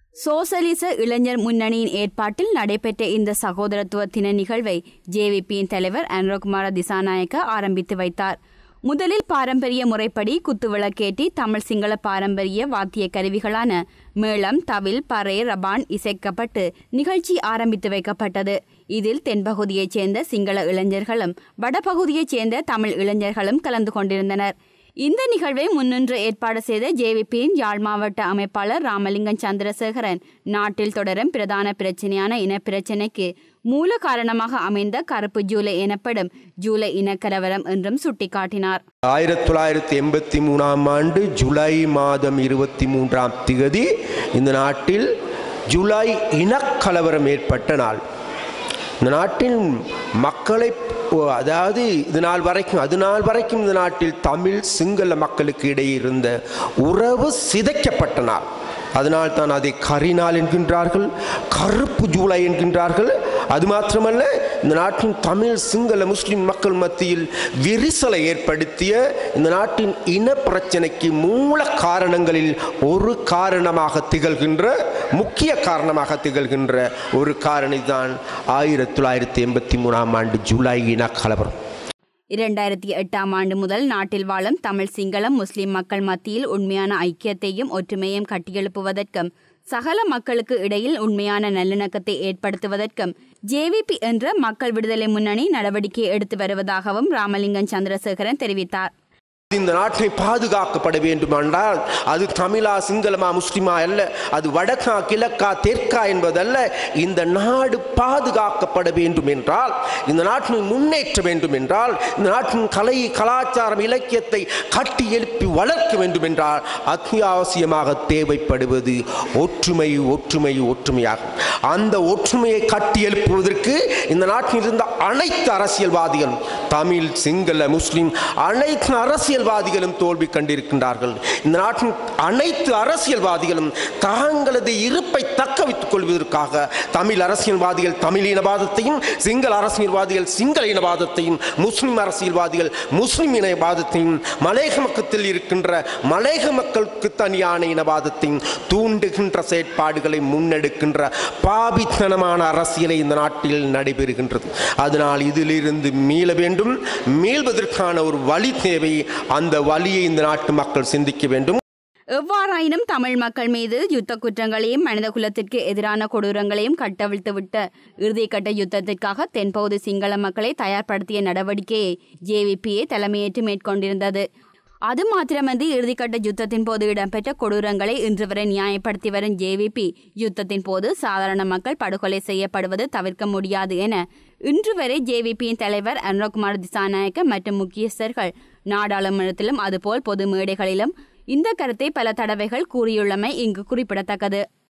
சோசலிச இளைஞர் முன்னணியின் ஏற்பாட்டில் நடைபெற்ற இந்த சகோதரத்துவ தின நிகழ்வை ஜேவிபியின் தலைவர் அனுரகுமார திசாநாயக்க ஆரம்பித்து வைத்தார் முதலில் பாரம்பரிய முறைப்படி குத்துவிளக்கேற்றி தமிழ் சிங்கள பாரம்பரிய வாத்திய கருவிகளான மேளம் தவில் பறை ரபான் இசைக்கப்பட்டு நிகழ்ச்சி ஆரம்பித்து வைக்கப்பட்டது இதில் தென்பகுதியைச் சேர்ந்த சிங்கள இளைஞர்களும் வடபகுதியைச் சேர்ந்த தமிழ் இளைஞர்களும் கலந்து கொண்டிருந்தனர் இந்த நிகழ்வை முன்னின்று ஏற்பாடு செய்த ஜேவிபியின் யாழ் மாவட்ட அமைப்பாளர் ராமலிங்கம் சந்திரசேகரன் நாட்டில் தொடரும் பிரதான பிரச்சனையான இனப்பிரச்சினைக்கு மூல காரணமாக அமைந்த கருப்பு ஜூலை எனப்படும் ஜூலை இனக்கலவரம் என்றும் சுட்டிக்காட்டினார் ஆயிரத்தி தொள்ளாயிரத்தி எண்பத்தி மூணாம் ஆண்டு ஜூலை மாதம் இருபத்தி மூன்றாம் திகதி இந்த நாட்டில் ஜூலை இனக்கலவரம் ஏற்பட்ட நாள் இந்த நாட்டில் மக்களை ஓ, அதாவது இது நாள் வரைக்கும் அது நாள் வரைக்கும் இந்த நாட்டில் தமிழ் சிங்கள மக்களுக்கு இடையே இருந்த உறவு சிதைக்கப்பட்ட நாள் அதனால் தான் அதை கரிநாள் என்கின்றார்கள் கருப்பு ஜூலை என்கின்றார்கள் அது மாத்திரமல்ல இந்த நாட்டின் தமிழ் சிங்கள முஸ்லிம் மக்கள் மத்தியில் விரிசலை ஏற்படுத்திய இந்த நாட்டின் இன பிரச்சனைக்கு மூல காரணங்களில் ஒரு காரணமாக திகழ்கின்ற முக்கிய காரணமாக திகழ்கின்ற ஒரு காரணி தான் ஆயிரத்தி தொள்ளாயிரத்தி எண்பத்தி மூணாம் ஆண்டு ஜூலை இன கலவரம் இரண்டாயிரத்தி எட்டாம் ஆண்டு முதல் நாட்டில் வாழும் தமிழ் சிங்களம் முஸ்லிம் மக்கள் மத்தியில் உண்மையான ஐக்கியத்தையும் ஒற்றுமையும் கட்டியெழுப்புவதற்கும் சகல மக்களுக்கு இடையில் உண்மையான நல்லிணக்கத்தை ஏற்படுத்துவதற்கும் ஜேவிபி என்ற மக்கள் விடுதலை முன்னணி நடவடிக்கை எடுத்து வருவதாகவும் ராமலிங்கம் சந்திரசேகரன் தெரிவித்தார் இந்த நாட்டை பாதுகாக்கப்பட வேண்டுமென்றால் அது தமிழா சிங்களமா முஸ்லிமா அல்ல அது வடக்கா கிழக்கா தெற்கா என்பதல்ல இந்த நாடு பாதுகாக்கப்பட வேண்டும் என்றால் இந்த நாட்டினை முன்னேற்ற வேண்டும் என்றால் இந்த நாட்டின் கலை கலாச்சாரம் இலக்கியத்தை கட்டி எழுப்பி வளர்க்க வேண்டும் என்றால் அத்தியாவசியமாக தேவைப்படுவது ஒற்றுமை ஒற்றுமை ஒற்றுமையாகும் அந்த ஒற்றுமையை கட்டி எழுப்புவதற்கு இந்த நாட்டில் இருந்த அனைத்து அரசியல்வாதிகளும் தமிழ் சிங்கள முஸ்லிம் அனைத்து அரசியல்வாதிகளும் தோல்வி கண்டிருக்கின்றார்கள் இந்த நாட்டின் அனைத்து அரசியல்வாதிகளும் தாங்களது இருப்பை தக்க வைத்துக் கொள்வதற்காக தமிழ் அரசியல்வாதிகள் தமிழ் இனவாதத்தையும் சிங்கள அரசியல்வாதிகள் சிங்கள இனவாதத்தையும் முஸ்லிம் அரசியல்வாதிகள் முஸ்லிம் இனவாதத்தையும் மலையக மக்கத்தில் இருக்கின்ற மலையக மக்களுக்கு தனியான இனவாதத்தையும் தூண்டுகின்ற செயற்பாடுகளை முன்னெடுக்கின்ற பாபித்தனமான அரசியலை இந்த நாட்டில் நடைபெறுகின்றது அதனால் இதிலிருந்து மீள வேண்டும் மீள்வதற்கான ஒரு வழி தேவை அந்த வழியை இந்த நாட்டு மக்கள் சிந்திக்க வேண்டும் எவ்வாறாயினும் தமிழ் மக்கள் மீது யுத்த குற்றங்களையும் மனித குலத்திற்கு எதிரான கொடூரங்களையும் கட்டவிழ்த்துவிட்ட இறுதிக்கட்ட யுத்தத்திற்காக தென்பகுதி சிங்கள மக்களை தயார்படுத்திய நடவடிக்கையை ஜேவிபிஏ தலைமையேற்று மேற்கொண்டிருந்தது அது மாத்திரமன்றி இறுதிக்கட்ட யுத்தத்தின் போது இடம்பெற்ற கொடூரங்களை இன்று வரை நியாயப்படுத்தி வரும் ஜேவிபி யுத்தத்தின் போது சாதாரண மக்கள் படுகொலை செய்யப்படுவது தவிர்க்க முடியாது என இன்று வரை ஜேவிபியின் தலைவர் அனுரகுமார் திசாநாயக்க மற்றும் முக்கியஸ்தர்கள் நாடாளுமன்றத்திலும் அதுபோல் பொது மேடைகளிலும் இந்த கருத்தை பல தடவைகள் கூறியுள்ளமை இங்கு குறிப்பிடத்தக்கது